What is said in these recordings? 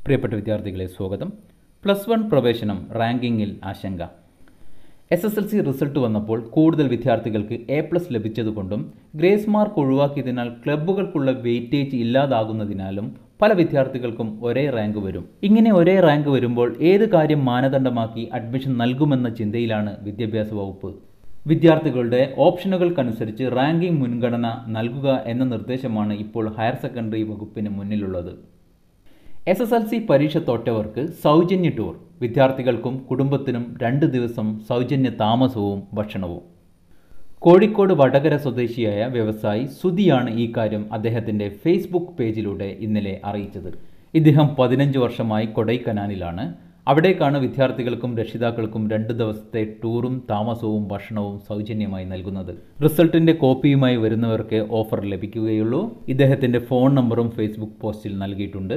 പ്രിയപ്പെട്ട വിദ്യാർത്ഥികളെ സ്വാഗതം പ്ലസ് വൺ പ്രവേശനം റാങ്കിങ്ങിൽ ആശങ്ക S S L C result വന്നപ്പോൾ കൂടുതൽ വിദ്യാർത്ഥികൾക്ക് എ പ്ലസ് ലഭിച്ചതുകൊണ്ടും ഗ്രേസ് മാർക്ക് ഒഴിവാക്കിയതിനാൽ ക്ലബ്ബുകൾക്കുള്ള വെയിറ്റേജ് ഇല്ലാതാകുന്നതിനാലും പല വിദ്യാർത്ഥികൾക്കും ഒരേ റാങ്ക് വരും ഇങ്ങനെ ഒരേ റാങ്ക് വരുമ്പോൾ ഏത് കാര്യം മാനദണ്ഡമാക്കി അഡ്മിഷൻ നൽകുമെന്ന ചിന്തയിലാണ് വിദ്യാഭ്യാസ വകുപ്പ് വിദ്യാർത്ഥികളുടെ ഓപ്ഷനുകൾക്കനുസരിച്ച് റാങ്കിംഗ് മുൻഗണന നൽകുക എന്ന നിർദ്ദേശമാണ് ഇപ്പോൾ ഹയർ സെക്കൻഡറി വകുപ്പിന് മുന്നിലുള്ളത് എസ് എസ് എൽ സി പരീക്ഷ തോറ്റവർക്ക് സൗജന്യ ടൂർ വിദ്യാർത്ഥികൾക്കും കുടുംബത്തിനും രണ്ട് ദിവസം സൗജന്യ താമസവും ഭക്ഷണവും കോഴിക്കോട് വടകര സ്വദേശിയായ വ്യവസായി സുധിയാണ് ഈ കാര്യം അദ്ദേഹത്തിൻ്റെ ഫേസ്ബുക്ക് പേജിലൂടെ ഇന്നലെ അറിയിച്ചത് ഇദ്ദേഹം പതിനഞ്ച് വർഷമായി കൊടൈക്കനാലിലാണ് അവിടേക്കാണ് വിദ്യാർത്ഥികൾക്കും രക്ഷിതാക്കൾക്കും രണ്ട് ദിവസത്തെ ടൂറും താമസവും ഭക്ഷണവും സൗജന്യമായി നൽകുന്നത് റിസൾട്ടിന്റെ കോപ്പിയുമായി വരുന്നവർക്ക് ഓഫർ ലഭിക്കുകയുള്ളൂ ഇദ്ദേഹത്തിന്റെ ഫോൺ നമ്പറും ഫേസ്ബുക്ക് പോസ്റ്റിൽ നൽകിയിട്ടുണ്ട്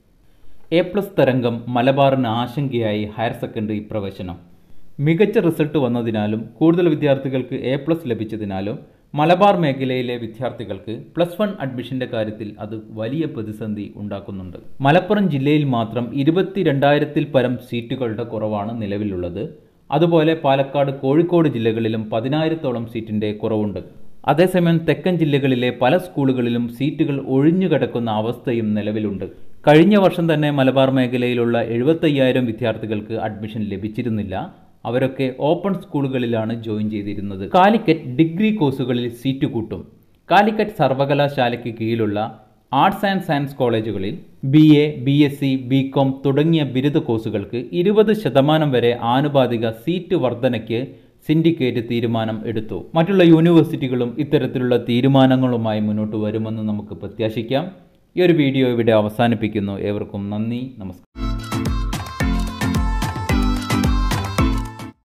എ പ്ലസ് തരംഗം മലബാറിന് ആശങ്കയായി ഹയർ സെക്കൻഡറി പ്രവേശനം മികച്ച റിസൾട്ട് വന്നതിനാലും കൂടുതൽ വിദ്യാർത്ഥികൾക്ക് എ പ്ലസ് ലഭിച്ചതിനാലും മലബാർ മേഖലയിലെ വിദ്യാർത്ഥികൾക്ക് പ്ലസ് വൺ അഡ്മിഷന്റെ കാര്യത്തിൽ അത് വലിയ പ്രതിസന്ധി ഉണ്ടാക്കുന്നുണ്ട് മലപ്പുറം ജില്ലയിൽ മാത്രം ഇരുപത്തിരണ്ടായിരത്തിൽ പരം സീറ്റുകളുടെ കുറവാണ് നിലവിലുള്ളത് അതുപോലെ പാലക്കാട് കോഴിക്കോട് ജില്ലകളിലും പതിനായിരത്തോളം സീറ്റിന്റെ കുറവുണ്ട് അതേസമയം തെക്കൻ ജില്ലകളിലെ പല സ്കൂളുകളിലും സീറ്റുകൾ ഒഴിഞ്ഞുകിടക്കുന്ന അവസ്ഥയും നിലവിലുണ്ട് കഴിഞ്ഞ വർഷം തന്നെ മലബാർ മേഖലയിലുള്ള എഴുപത്തയ്യായിരം വിദ്യാർത്ഥികൾക്ക് അഡ്മിഷൻ ലഭിച്ചിരുന്നില്ല അവരൊക്കെ ഓപ്പൺ സ്കൂളുകളിലാണ് ജോയിൻ ചെയ്തിരുന്നത് കാലിക്കറ്റ് ഡിഗ്രി കോഴ്സുകളിൽ സീറ്റ് കൂട്ടും കാലിക്കറ്റ് സർവകലാശാലയ്ക്ക് കീഴിലുള്ള ആർട്സ് ആൻഡ് സയൻസ് കോളേജുകളിൽ B A B S C B com തുടങ്ങിയ ബിരുദ കോഴ്സുകൾക്ക് ഇരുപത് ശതമാനം വരെ ആനുപാതിക സീറ്റ് വർധനയ്ക്ക് സിൻഡിക്കേറ്റ് തീരുമാനം എടുത്തു മറ്റുള്ള യൂണിവേഴ്സിറ്റികളും ഇത്തരത്തിലുള്ള തീരുമാനങ്ങളുമായി മുന്നോട്ട് വരുമെന്ന് നമുക്ക് പ്രത്യാശിക്കാം ഈ ഒരു വീഡിയോ ഇവിടെ അവസാനിപ്പിക്കുന്നു ഏവർക്കും നന്ദി നമസ്കാരം